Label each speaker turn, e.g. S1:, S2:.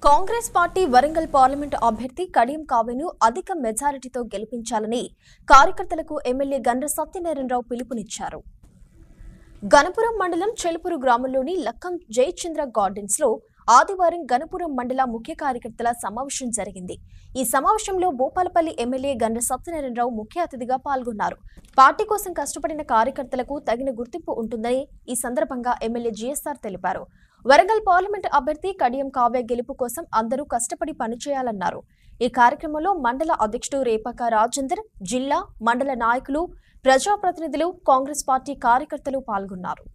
S1: Congress party Warangal parliament అభ్యర్థి కడియం కావ్యను అధిక మెజారిటీతో గెలిపించాలని కార్యకర్తలకు ఎమ్మెల్యే గండ్ర సత్యనారాయణరావు పిలుపునిచ్చారు గణపురం మండలం చెలుపురు గ్రామంలోని లక్కం జయచంద్ర గార్డెన్స్ లో ఆదివారం గణపురం మండల ముఖ్య కార్యకర్తల సమావేశం జరిగింది ఈ సమావేశంలో భూపాలపల్లి ఎమ్మెల్యే గండ్ర సత్యనారాయణరావు ముఖ్య అతిథిగా పాల్గొన్నారు పార్టీ కోసం కష్టపడిన కార్యకర్తలకు తగిన గుర్తింపు ఉంటుందని ఈ సందర్భంగా ఎమ్మెల్యే జిఎస్ఆర్ తెలిపారు వరంగల్ పార్లమెంట్ అభ్యర్థి కడియం కావ్య గెలుపు కోసం అందరూ కష్టపడి పనిచేయాలన్నారు ఈ కార్యక్రమంలో మండల అధ్యక్షుడు రేపాక రాజేందర్ జిల్లా మండల నాయకులు ప్రజాప్రతినిధులు కాంగ్రెస్ పార్టీ కార్యకర్తలు పాల్గొన్నారు